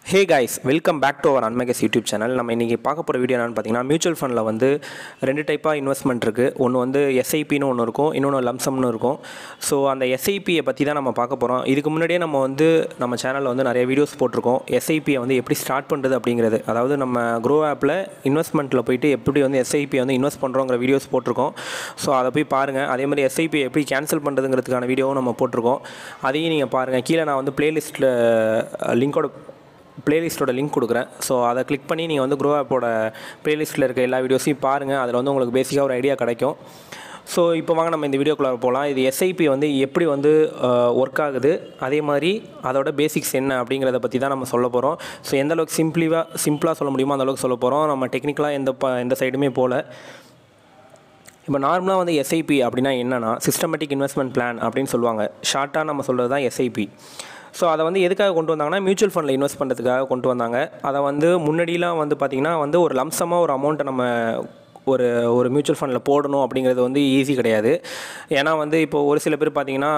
hey guys welcome back to our அன்மேகஸ் YouTube channel நம்ம இன்றைக்கி பார்க்க போகிற வீடியோ என்னென்னு பார்த்தீங்கன்னா மியூச்சுவல் ஃபண்டில் வந்து ரெண்டு டைப்பாக இன்வெஸ்ட்மெண்ட் இருக்குது ஒன்று வந்து எஸ்ஐபின்னு ஒன்று இருக்கும் இன்னொன்று லம்சம்னு இருக்கும் ஸோ அந்த எஸ்ஐபியை பற்றி தான் நம்ம பார்க்க போகிறோம் இதுக்கு முன்னாடியே நம்ம வந்து நம்ம சேனலில் வந்து நிறைய வீடியோஸ் போட்டிருக்கோம் எஸ்ஐபியை வந்து எப்படி ஸ்டார்ட் பண்ணுறது அப்படிங்கிறது அதாவது நம்ம க்ரோ ஆப்பில் இன்வெஸ்ட்மெண்ட்டில் போயிட்டு எப்படி வந்து எஸ்ஐபி வந்து இன்வெஸ்ட் பண்ணுறோங்கிற வீடியோஸ் போட்டிருக்கோம் ஸோ அதை போய் பாருங்கள் அதே மாதிரி எஸ்ஐபி எப்படி கேன்சல் பண்ணுறதுங்கிறதுக்கான வீடியோவும் நம்ம போட்டிருக்கோம் அதையும் நீங்கள் பாருங்கள் கீழே நான் வந்து பிளேலிஸ்ட்டில் லிங்கோட பிளேலிஸ்ட்டோட லிங்க் கொடுக்குறேன் ஸோ அதை கிளிக் பண்ணி நீங்கள் வந்து க்ரோ ஆப்போட பிளேலிஸ்ட்டில் இருக்க எல்லா வீடியோஸையும் பாருங்கள் அதில் வந்து உங்களுக்கு பேசிக்காக ஒரு ஐடியா கிடைக்கும் ஸோ இப்போ வாங்க நம்ம இந்த வீடியோக்குள்ளே போகலாம் இது எஸ்ஐபி வந்து எப்படி வந்து ஒர்க் ஆகுது அதே மாதிரி அதோட பேசிக்ஸ் என்ன அப்படிங்கிறத பற்றி தான் நம்ம சொல்ல போகிறோம் ஸோ எந்த அளவுக்கு சிம்பிளிவாக சிம்பிளாக சொல்ல முடியுமோ அந்த அளவுக்கு சொல்ல போகிறோம் நம்ம டெக்னிக்கலாக எந்த ப எந்த சைடுமே போகல இப்போ நார்மலாக வந்து எஸ்ஐபி அப்படின்னா என்னென்னா சிஸ்டமேட்டிக் இன்வெஸ்ட்மெண்ட் பிளான் அப்படின்னு சொல்லுவாங்க ஷார்ட்டாக நம்ம சொல்கிறது தான் எஸ்ஐபி ஸோ அதை வந்து எதுக்காக கொண்டு வந்தாங்கன்னா மியூச்சுவல் ஃபண்டில் இன்வெஸ்ட் பண்ணுறதுக்காக கொண்டு வந்தாங்க அதை வந்து முன்னாடிலாம் வந்து பார்த்திங்கன்னா வந்து ஒரு லம்சமாக ஒரு அமௌண்ட்டை நம்ம ஒரு ஒரு மியூச்சுவல் ஃபண்டில் போடணும் அப்படிங்கிறது வந்து ஈஸி கிடையாது ஏன்னா வந்து இப்போ ஒரு சில பேர் பார்த்திங்கன்னா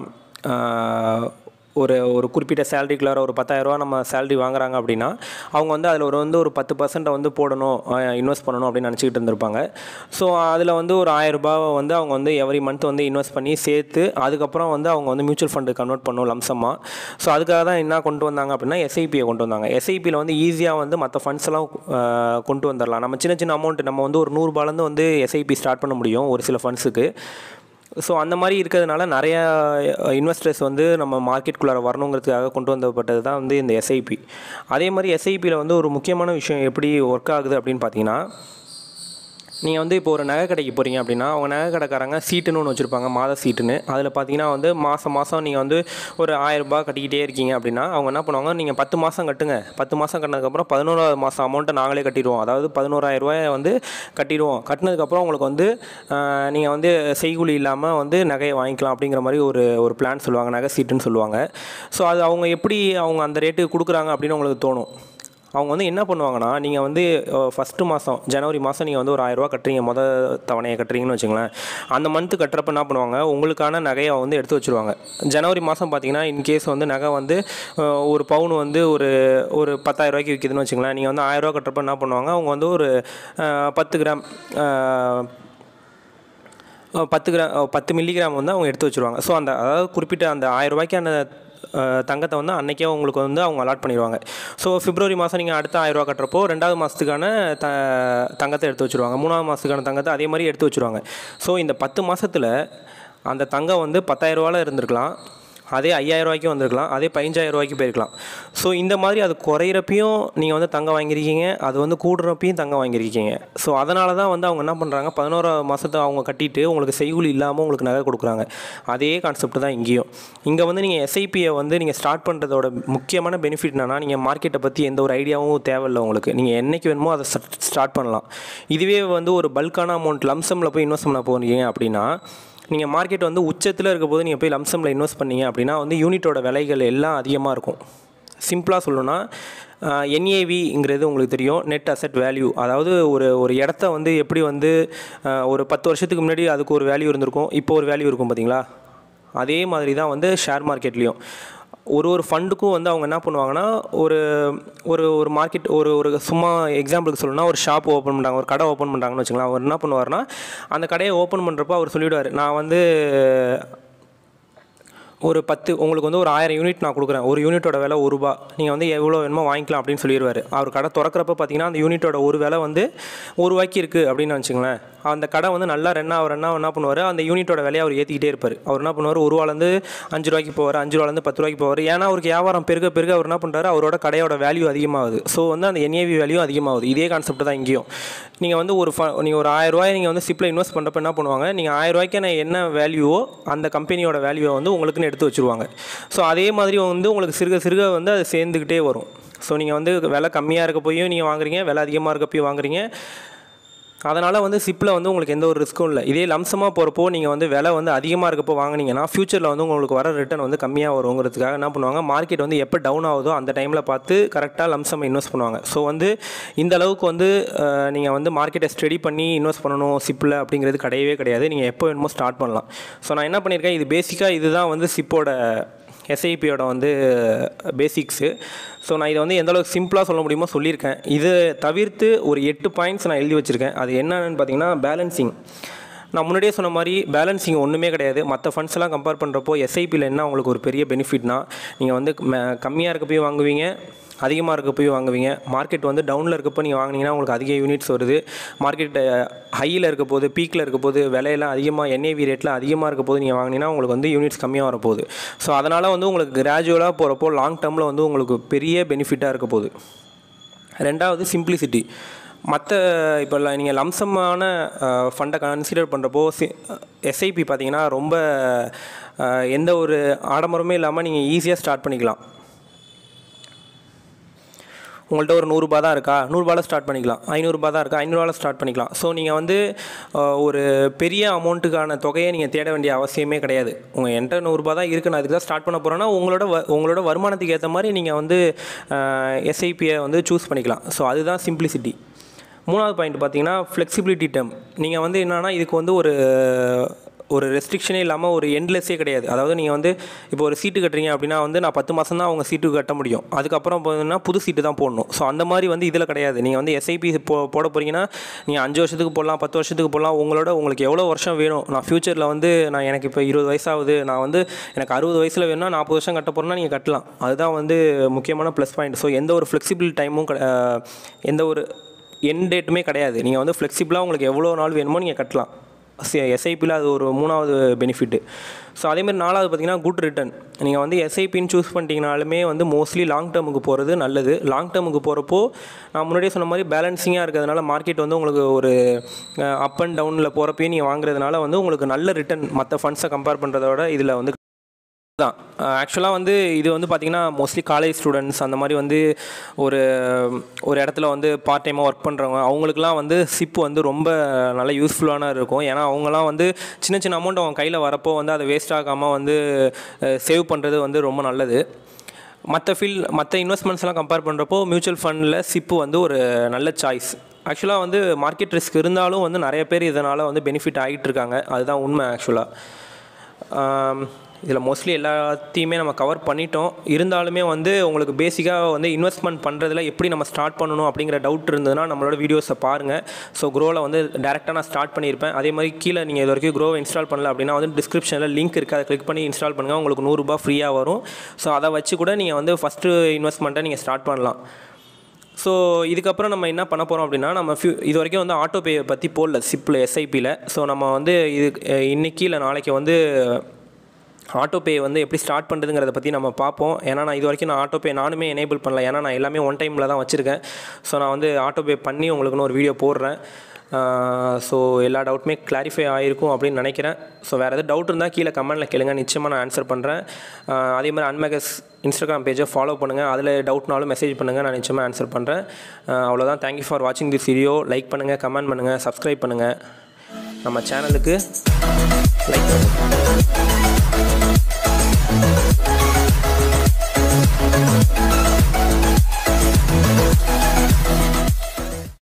ஒரு ஒரு குறிப்பிட்ட சேலரிக்குள்ளார ஒரு பத்தாயிரரூவா நம்ம சேலரி வாங்குறாங்க அப்படின்னா அவங்க வந்து அதில் ஒரு வந்து ஒரு பத்து பர்சன்ட்டை வந்து போடணும் இன்வெஸ்ட் பண்ணணும் அப்படின்னு நினச்சிக்கிட்டு இருந்திருப்பாங்க ஸோ அதில் வந்து ஒரு ஆயிரரூபாவை வந்து அவங்க வந்து எவ்ரி மந்த் வந்து இன்வெஸ்ட் பண்ணி சேர்த்து அதுக்கப்புறம் வந்து அவங்க வந்து மியூச்சுவல் ஃபண்டு கன்வெர்ட் பண்ணணும் லம்சமாக ஸோ அதுக்காக தான் என்ன கொண்டு வந்தாங்க அப்படின்னா எஸ்ஐபியை கொண்டு வந்தாங்க எஸ்ஐபியில் வந்து ஈஸியாக வந்து மற்ற ஃபண்ட்ஸ் எல்லாம் கொண்டு வந்துடலாம் நம்ம சின்ன சின்ன அமௌண்ட் நம்ம வந்து ஒரு நூறுரூபாலேருந்து வந்து எஸ்ஐபி ஸ்டார்ட் பண்ண முடியும் ஒரு சில ஃபண்ட்ஸுக்கு ஸோ அந்த மாதிரி இருக்கிறதுனால நிறைய இன்வெஸ்டர்ஸ் வந்து நம்ம மார்க்கெட்டுக்குள்ளார வரணுங்கிறதுக்காக கொண்டு வந்தப்பட்டது தான் வந்து இந்த எஸ்ஐபி அதே மாதிரி எஸ்ஐபியில் வந்து ஒரு முக்கியமான விஷயம் எப்படி ஒர்க் ஆகுது அப்படின்னு பார்த்தீங்கன்னா நீங்கள் வந்து இப்போ ஒரு நகை கடைக்கு போகிறீங்க அப்படின்னா அவங்க நகை கடைக்காரங்க சீட்டுன்னு ஒன்று வச்சுருப்பாங்க மாத சீட்டுன்னு அதில் பார்த்தீங்கன்னா வந்து மாதம் மாதம் நீங்கள் வந்து ஒரு ஆயிரரூபா கட்டிக்கிட்டே இருக்கீங்க அப்படின்னா அவங்க என்ன பண்ணுவாங்க நீங்கள் பத்து மாதம் கட்டுங்க பத்து மாதம் கட்டினதுக்கப்புறம் பதினோராவது மாதம் அமௌண்ட்டை நாங்களே கட்டிடுவோம் அதாவது பதினோராயிரரூவாயை வந்து கட்டிடுவோம் கட்டினதுக்கப்புறம் உங்களுக்கு வந்து நீங்கள் வந்து செய்கூலி இல்லாமல் வந்து நகையை வாங்கிக்கலாம் அப்படிங்கிற மாதிரி ஒரு ஒரு பிளான் சொல்லுவாங்க நகை சீட்டுன்னு சொல்லுவாங்க ஸோ அது அவங்க எப்படி அவங்க அந்த ரேட்டுக்கு கொடுக்குறாங்க அப்படின்னு உங்களுக்கு தோணும் அவங்க வந்து என்ன பண்ணுவாங்கன்னா நீங்கள் வந்து ஃபஸ்ட்டு மாதம் ஜனவரி மாதம் நீங்கள் வந்து ஒரு ஆயிரரூவா கட்டுறீங்க மொதல் தவணையை கட்டுறீங்கன்னு வச்சுங்களேன் அந்த மந்த்து கட்டுறப்ப என்ன பண்ணுவாங்க உங்களுக்கான நகையை வந்து எடுத்து வச்சுருவாங்க ஜனவரி மாதம் பார்த்தீங்கன்னா இன்கேஸ் வந்து நகை வந்து ஒரு பவுன் வந்து ஒரு ஒரு பத்தாயிரரூவாய்க்கு விற்கிதுன்னு வச்சுங்களேன் நீங்கள் வந்து ஆயிரரூவா கட்டுறப்ப என்ன பண்ணுவாங்க அவங்க வந்து ஒரு பத்து கிராம் பத்து கிராம் பத்து மில்லிகிராம் வந்து அவங்க எடுத்து வச்சுருவாங்க ஸோ அந்த அதாவது குறிப்பிட்ட அந்த ஆயிரரூபாய்க்கான தங்கத்தை வந்து அன்றைக்கே உங்களுக்கு வந்து அவங்க அலாட் பண்ணிடுவாங்க ஸோ பிப்ரவரி மாதம் நீங்கள் அடுத்த ஆயிரரூவா கட்டுறப்போ ரெண்டாவது மாதத்துக்கான த தங்கத்தை எடுத்து வச்சுருவாங்க மூணாவது மாதத்துக்கான தங்கத்தை அதே மாதிரி எடுத்து வச்சுருவாங்க ஸோ இந்த பத்து மாதத்தில் அந்த தங்கம் வந்து பத்தாயிரரூவாவில் இருந்திருக்கலாம் அதே ஐயாயிரம் ரூபாய்க்கும் வந்திருக்கலாம் அதே பதினஞ்சாயிரம் ரூபாய்க்கு போயிருக்கலாம் ஸோ இந்த மாதிரி அது குறையிறப்பையும் நீங்கள் வந்து தங்கம் வாங்கியிருக்கீங்க அது வந்து கூடுறப்பையும் தங்கம் வாங்கியிருக்கீங்க ஸோ அதனால தான் வந்து அவங்க என்ன பண்ணுறாங்க பதினோரா மாதத்தை அவங்க கட்டிட்டு உங்களுக்கு செய்கூலி இல்லாமல் உங்களுக்கு நகை கொடுக்குறாங்க அதே கான்செப்ட் தான் இங்கேயும் இங்கே வந்து நீங்கள் எஸ்ஐபியை வந்து நீங்கள் ஸ்டார்ட் பண்ணுறதோட முக்கியமான பெனிஃபிட் என்னன்னா நீங்கள் மார்க்கெட்டை பற்றி எந்த ஒரு ஐடியாவும் தேவையில்லை உங்களுக்கு நீங்கள் என்றைக்கு வேணுமோ அதை ஸ்டார்ட் பண்ணலாம் இதுவே வந்து ஒரு பல்கான அமௌண்ட் லம்சமில் போய் இன்வெஸ்ட் பண்ண போகிறீங்க அப்படின்னா நீங்கள் மார்க்கெட் வந்து உச்சத்தில் இருக்க போது நீங்கள் போய் லம்சமில் இன்வெஸ்ட் பண்ணீங்க அப்படின்னா வந்து யூனிட்டோட விலைகள் எல்லாம் அதிகமாக இருக்கும் சிம்பிளாக சொல்லணும்னா என்ஏவிங்கிறது உங்களுக்கு தெரியும் நெட் அசெட் வேல்யூ அதாவது ஒரு ஒரு இடத்த வந்து எப்படி வந்து ஒரு பத்து வருஷத்துக்கு முன்னாடி அதுக்கு ஒரு வேல்யூ இருந்திருக்கும் இப்போ ஒரு வேல்யூ இருக்கும் பார்த்தீங்களா அதே மாதிரி தான் வந்து ஷேர் மார்க்கெட்லேயும் ஒரு ஒரு ஃபண்டுக்கும் வந்து அவங்க என்ன பண்ணுவாங்கன்னா ஒரு ஒரு ஒரு மார்க்கெட் ஒரு ஒரு சும்மா எக்ஸாம்பிளுக்கு சொல்லணும்னா ஒரு ஷாப் ஓப்பன் பண்ணுறாங்க ஒரு கடை ஓப்பன் பண்ணுறாங்கன்னு வச்சுக்கலாம் அவர் என்ன பண்ணுவார்னா அந்த கடையை ஓப்பன் பண்ணுறப்போ அவர் சொல்லிவிடுவார் நான் வந்து ஒரு பத்து உங்களுக்கு வந்து ஒரு ஆயிரம் யூனிட் நான் கொடுக்குறேன் ஒரு யூனிட்டோட விலை ஒரு ரூபா நீங்கள் வந்து எவ்வளோ வேணுமோ வாங்கிக்கலாம் அப்படின்னு சொல்லிடுவார் அவர் கடை திறக்கிறப்ப பார்த்தீங்கன்னா அந்த யூனிட்டோட ஒரு விலை வந்து ஒரு ரூபாய்க்கு இருக்குது அப்படின்னு வச்சுங்களேன் அந்த கடை வந்து நல்லா ரன் ஆகிற ரன் என்ன பண்ணுவார் அந்த யூனிட்டோட விலையை அவர் ஏற்றிக்கிட்டே இருப்பார் அவர் என்ன பண்ணுவார் ஒரு ரூபாலேருந்து அஞ்சு ரூபாய்க்கு போவார் அஞ்சு ரூபாலேருந்து பத்து ரூபாய்க்கு போவார் ஏன்னா அவருக்கு வியாபாரம் பெருக பெருக அவர் என்ன பண்ணுறாரு அவரோட கடையோட வேல்யூ அதிகமாகுது ஸோ வந்து அந்த என்ஏவி வேல்யூ அதிகமாகுது இதே கான்செப்ட் தான் இங்கேயும் நீங்கள் வந்து ஒரு ஃப நீங்கள் ஒரு ஆயிரம் ரூபாய் நீங்கள் வந்து சிப்பில் இன்வெஸ்ட் பண்ணுறப்ப என்ன பண்ணுவாங்க நீங்கள் ஆயிரம் ரூபாய்க்கான என்ன வேல்யூவோ அந்த கம்பெனியோட வேல்யூவை வந்து உங்களுக்குன்னு எடுத்து வச்சுருவாங்க ஸோ அதே மாதிரி வந்து உங்களுக்கு சிறுக சிறுக வந்து அது சேர்ந்துக்கிட்டே வரும் ஸோ நீங்கள் வந்து விலை கம்மியாக இருக்க போயும் நீங்கள் வாங்குறீங்க விலை அதிகமாக இருக்கப்பையும் வாங்குறீங்க அதனால் வந்து சிப்பில் வந்து உங்களுக்கு எந்த ஒரு ரிஸ்க்கும் இல்லை இதே லம்சமாக போகிறப்போ நீங்கள் வந்து விலை வந்து அதிகமாக இருக்கப்போ வாங்கினீங்கன்னா ஃப்யூச்சரில் வந்து உங்களுக்கு வர ரிட்டர்ன் வந்து கம்மியாக வருங்கிறதுக்காக என்ன பண்ணுவாங்க மார்க்கெட் வந்து எப்போ டவுன் ஆகுதோ அந்த டைமில் பார்த்து கரெக்டாக லம்சம் இன்வெஸ்ட் பண்ணுவாங்க ஸோ வந்து இந்த அளவுக்கு வந்து நீங்கள் வந்து மார்க்கெட்டை ஸ்டடி பண்ணி இன்வெஸ்ட் பண்ணணும் சிப்பில் அப்படிங்கிறது கிடையவே கிடையாது நீங்கள் எப்போ வேணுமோ ஸ்டார்ட் பண்ணலாம் ஸோ நான் என்ன பண்ணியிருக்கேன் இது பேசிக்காக இதுதான் வந்து சிப்போட எஸ்ஐபியோட வந்து பேசிக்ஸு ஸோ நான் இதை வந்து எந்த அளவுக்கு சிம்பிளாக சொல்ல முடியுமோ சொல்லியிருக்கேன் இது தவிர்த்து ஒரு எட்டு பாயிண்ட்ஸ் நான் எழுதி வச்சுருக்கேன் அது என்னன்னு பார்த்தீங்கன்னா பேலன்சிங் நான் முன்னாடியே சொன்ன மாதிரி பேலன்சிங் ஒன்றுமே கிடையாது மற்ற ஃபண்ட்ஸ் எல்லாம் கம்பேர் பண்ணுறப்போ எஸ்ஐபியில் என்ன உங்களுக்கு ஒரு பெரிய பெனிஃபிட்னா நீங்கள் வந்து கம்மியாக இருக்கப்பையும் வாங்குவீங்க அதிகமாக இருக்கப்பையும் வாங்குவீங்க மார்க்கெட் வந்து டவுனில் இருக்கப்போ நீங்கள் வாங்கினீங்கன்னா உங்களுக்கு அதிக யூனிட்ஸ் வருது மார்க்கெட் ஹையில் இருக்க போது பீக்கில் இருக்க போது விலையெல்லாம் அதிகமாக என்ஏவி ரேட்டில் அதிகமாக இருக்க போது நீங்கள் வாங்கினீங்கன்னா உங்களுக்கு வந்து யூனிட்ஸ் கம்மியாக வரப்போகுது ஸோ அதனால் வந்து உங்களுக்கு கிராஜுவலாக போகிறப்போ லாங் டேர்மில் வந்து உங்களுக்கு பெரிய பெனிஃபிட்டாக இருக்க போகுது ரெண்டாவது சிம்பிளிசிட்டி மற்ற இப்போ நீங்கள் லம்சமான ஃபண்டை கன்சிடர் பண்ணுறப்போ சி எஸ்ஐபி பார்த்தீங்கன்னா ரொம்ப அஹ், எந்த ஒரு ஆடம்பரமே இல்லாமல் நீங்கள் ஈஸியாக ஸ்டார்ட் பண்ணிக்கலாம் உங்கள்கிட்ட ஒரு நூறுரூபா தான் இருக்கா நூறுரூபாவில் ஸ்டார்ட் பண்ணிக்கலாம் ஐநூறுரூபா தான் இருக்கா ஐநூறுரூவாவில் ஸ்டார்ட் பண்ணிக்கலாம் ஸோ நீங்கள் வந்து அஹ், ஒரு பெரிய அமௌண்ட்டுக்கான தொகையை நீங்கள் தேட வேண்டிய அவசியமே கிடையாது உங்கள் என்கிட்ட நூறுரூபா தான் இருக்குது நான் அதுக்கு தான் ஸ்டார்ட் பண்ண போகிறேன்னா உங்களோட வ உங்களோட வருமானத்துக்கு ஏற்ற மாதிரி நீங்கள் வந்து எஸ்ஐபியை வந்து சூஸ் பண்ணிக்கலாம் ஸோ அதுதான் சிம்பிளிசிட்டி மூணாவது பாயிண்ட் பார்த்தீங்கன்னா ஃப்ளெக்சிபிலிட்டி டேர்ம் நீங்கள் வந்து என்னென்னா இதுக்கு வந்து ஒரு ஒரு ரெஸ்ட்ரிக்ஷனே இல்லாமல் ஒரு எண்ட்லெஸ்ஸே கிடையாது அதாவது நீங்கள் வந்து இப்போ ஒரு சீட்டு கட்டுறீங்க அப்படின்னா வந்து நான் பத்து மாதம் தான் அவங்க சீட்டு கட்ட முடியும் அதுக்கப்புறம் பார்த்தீங்கன்னா புது சீட்டு தான் போடணும் ஸோ அந்த மாதிரி வந்து இதில் கிடையாது நீங்கள் வந்து எஸ்ஐபி போ போட போகிறீங்கன்னா நீங்கள் அஞ்சு வருஷத்துக்கு போடலாம் பத்து வருஷத்துக்கு போடலாம் உங்களோட உங்களுக்கு எவ்வளோ வருஷம் வேணும் நான் ஃப்யூச்சரில் வந்து நான் எனக்கு இப்போ இருபது வயசாகுது நான் வந்து எனக்கு அறுபது வயசில் வேணும்னா நாற்பது வருஷம் கட்ட போகிறேன்னா நீங்கள் கட்டலாம் அதுதான் வந்து முக்கியமான ப்ளஸ் பாயிண்ட் ஸோ எந்த ஒரு ஃப்ளெக்சிபிள் டைமும் கிடை- அஹ் எந்த ஒரு என் டேட்டுமே கிடையாது நீங்கள் வந்து ஃப்ளெக்சிபிளாக உங்களுக்கு எவ்வளோ நாள் வேணுமோ நீங்கள் கட்டலாம் எஸ்ஐபியில் அது ஒரு மூணாவது பெனிஃபிட்டு ஸோ அதேமாதிரி நாலாவது பார்த்தீங்கன்னா குட் ரிட்டர்ன் நீங்கள் வந்து எஸ்ஐபின்னு சூஸ் பண்ணிட்டீங்கனாலுமே வந்து மோஸ்ட்லி லாங் டேர்முக்கு போகிறது நல்லது லாங் டேர்முக்கு போகிறப்போ நான் முன்னாடியே சொன்ன மாதிரி பேலன்சிங்காக இருக்கிறதுனால மார்க்கெட் வந்து உங்களுக்கு ஒரு அப் அண்ட் டவுனில் போகிறப்பையும் நீங்கள் வாங்குறதுனால வந்து உங்களுக்கு நல்ல ரிட்டர்ன் மற்ற ஃபண்ட்ஸை கம்பேர் பண்ணுறத விட இதில் வந்து தான் ஆக்சுவலாக வந்து இது வந்து பார்த்திங்கன்னா மோஸ்ட்லி காலேஜ் ஸ்டூடெண்ட்ஸ் அந்த மாதிரி வந்து ஒரு ஒரு இடத்துல வந்து பார்ட் டைமாக ஒர்க் பண்ணுறவங்க அவங்களுக்குலாம் வந்து சிப் வந்து ரொம்ப நல்ல யூஸ்ஃபுல்லான இருக்கும் ஏன்னா அவங்கலாம் வந்து சின்ன சின்ன அமௌண்ட் அவங்க கையில் வரப்போ வந்து அதை வேஸ்ட் ஆகாமல் வந்து சேவ் பண்ணுறது வந்து ரொம்ப நல்லது மற்ற ஃபீல் மற்ற இன்வெஸ்ட்மெண்ட்ஸ்லாம் கம்பேர் பண்ணுறப்போ மியூச்சுவல் ஃபண்டில் சிப்பு வந்து ஒரு நல்ல சாய்ஸ் ஆக்சுவலாக வந்து மார்க்கெட் ரிஸ்க் இருந்தாலும் வந்து நிறைய பேர் இதனால் வந்து பெனிஃபிட் ஆகிட்டு இருக்காங்க அதுதான் உண்மை ஆக்சுவலாக இதில் மோஸ்ட்லி எல்லாத்தையுமே நம்ம கவர் பண்ணிட்டோம் இருந்தாலுமே வந்து உங்களுக்கு பேசிக்காக வந்து இன்வெஸ்ட்மெண்ட் பண்ணுறதுல எப்படி நம்ம ஸ்டார்ட் பண்ணணும் அப்படிங்கிற டவுட் இருந்ததுன்னா நம்மளோட வீடியோஸை பாருங்கள் ஸோ க்ரோவில் வந்து டேரெக்டாக நான் ஸ்டார்ட் பண்ணியிருப்பேன் அதே மாதிரி கீழே நீங்கள் இது வரைக்கும் க்ரோவை இன்ஸ்டால் பண்ணல அப்படின்னா வந்து டிஸ்கிரிப்ஷனில் லிங்க் இருக்குது அதை கிளிக் பண்ணி இன்ஸ்டால் பண்ணுங்கள் உங்களுக்கு நூறுரூபா ஃப்ரீயாக வரும் ஸோ அதை வச்சு கூட நீங்கள் வந்து ஃபஸ்ட்டு இன்வெஸ்ட்மெண்ட்டை நீங்கள் ஸ்டார்ட் பண்ணலாம் ஸோ இதுக்கப்புறம் நம்ம என்ன பண்ண போகிறோம் அப்படின்னா நம்ம ஃபியூ இது வரைக்கும் வந்து ஆட்டோ பே பற்றி போடல சிப்பில் எஸ்ஐபியில் ஸோ நம்ம வந்து இது அஹ், இன்னைக்கு இல்லை நாளைக்கு வந்து ஆட்டோ பே வந்து எப்படி ஸ்டார்ட் பண்ணுறதுங்கிறத பற்றி நம்ம பார்ப்போம் ஏன்னா நான் இது வரைக்கும் நான் ஆட்டோ பே நானுமே எனேபிள் பண்ணல ஏன்னா நான் எல்லாமே ஒன் டைமில் தான் வச்சுருக்கேன் ஸோ நான் வந்து ஆட்டோ பே பண்ணி உங்களுக்குன்னு ஒரு வீடியோ போடுறேன் ஸோ எல்லா டவுட்டுமே கிளாரிஃபை ஆகிருக்கும் அப்படின்னு நினைக்கிறேன் ஸோ வேறு எதாவது டவுட் இருந்தால் கீழே கமெண்ட்டில் கேளுங்க நிச்சயமாக நான் ஆன்சர் பண்ணுறேன் அதே மாதிரி அன்மேகஸ் இன்ஸ்டாகிராம் பேஜை ஃபாலோ பண்ணுங்கள் அதில் டவுட்னாலும் மெசேஜ் பண்ணுங்கள் நான் நிச்சயமாக ஆன்சர் பண்ணுறேன் அவ்வளோதான் தேங்க்யூ ஃபார் வாட்சிங் திஸ் வீடியோ லைக் பண்ணுங்கள் கமெண்ட் பண்ணுங்கள் சப்ஸ்கிரைப் பண்ணுங்கள் நம்ம சேனலுக்கு லைக் பண்ணுங்கள்